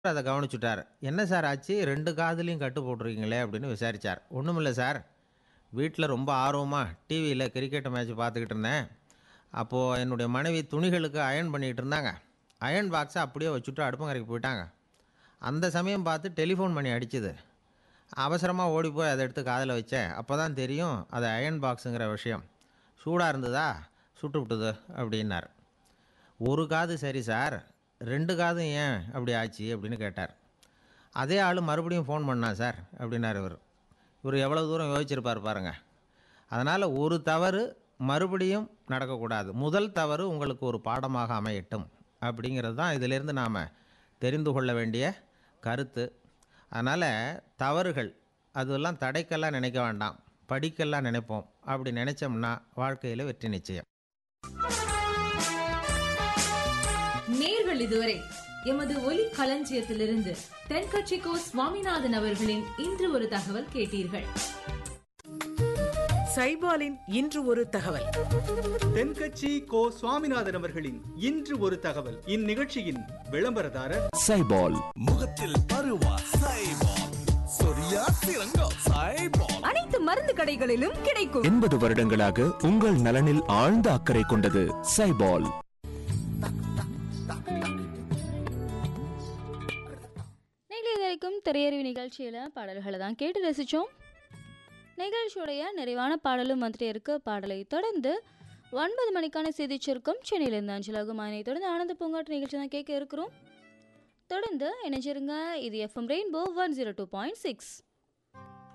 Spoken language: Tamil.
அதை கவனிச்சுட்டார் என்ன சார் ஆச்சு ரெண்டு காதுலையும் கட்டு போட்டிருக்கீங்களே அப்படின்னு விசாரித்தார் ஒன்றுமில்ல சார் வீட்டில் ரொம்ப ஆர்வமாக டிவியில் கிரிக்கெட் மேட்ச் பார்த்துக்கிட்டு இருந்தேன் அப்போது என்னுடைய மனைவி துணிகளுக்கு அயர்ன் பண்ணிக்கிட்டு இருந்தாங்க அயர்ன் பாக்ஸை அப்படியே வச்சுட்டு அடுப்பங்கரைக்கு போயிட்டாங்க அந்த சமயம் பார்த்து டெலிஃபோன் பண்ணி அடிச்சுது அவசரமாக ஓடி போய் அதை எடுத்து காதில் வச்சேன் அப்போ தான் தெரியும் அது அயர்ன் பாக்ஸுங்கிற விஷயம் சூடாக இருந்ததா சுட்டு விட்டுது அப்படின்னார் ஒரு காது சரி சார் ரெண்டு காதும் ஏன் அப்படி ஆச்சு அப்படின்னு கேட்டார் அதே ஆள் மறுபடியும் ஃபோன் பண்ணா சார் அப்படின்னார் இவர் இவர் எவ்வளோ தூரம் யோசிச்சிருப்பார் பாருங்க அதனால் ஒரு தவறு மறுபடியும் நடக்கக்கூடாது முதல் தவறு உங்களுக்கு ஒரு பாடமாக அமையட்டும் அப்படிங்கிறது தான் இதிலிருந்து நாம் தெரிந்து கொள்ள வேண்டிய கருத்து அதனால் தவறுகள் அதெல்லாம் தடைக்கெல்லாம் நினைக்க வேண்டாம் படிக்கெல்லாம் நினைப்போம் அப்படி நினைச்சோம்னா வாழ்க்கையில் வெற்றி நிச்சயம் நேர்கள் இதுவரை எமது ஒலி களஞ்சியத்திலிருந்து தென்கட்சிக்கோ சுவாமிநாதன் அவர்களின் இன்று ஒரு தகவல் கேட்டீர்கள் சைபாலின் இன்று ஒரு தகவல் தென்கட்சி கோ சுவாமிநாதன் அவர்களின் இன்று ஒரு தகவல் இந்நிகழ்ச்சியின் விளம்பரதாரர் சைபால் முகத்தில் பருவா சைபால் சொரியா சிறங்கம் சைபால் அனைத்து மருந்து கடைகளிலும் கிடைக்கும் எண்பது வருடங்களாக உங்கள் நலனில் ஆழ்ந்த அக்கறை கொண்டது சைபால் நீங்கள் இது வரைக்கும் திரையறிவு நிகழ்ச்சியில் பாடல்களை தான் கேட்டு ரசித்தோம் நிகழ்ச்சியுடைய நிறைவான பாடலும் வந்துட்டே இருக்கு பாடலை தொடர்ந்து ஒன்பது மணிக்கான செய்தி சுருக்கம் சென்னையிலிருந்து அஞ்சலாகும் அதனை தொடர்ந்து ஆனந்த பூங்காட்டு நிகழ்ச்சி தான் கேட்க இருக்கிறோம் தொடர்ந்து இணைஞ்சிருங்க இது FM rainbow one zero two point six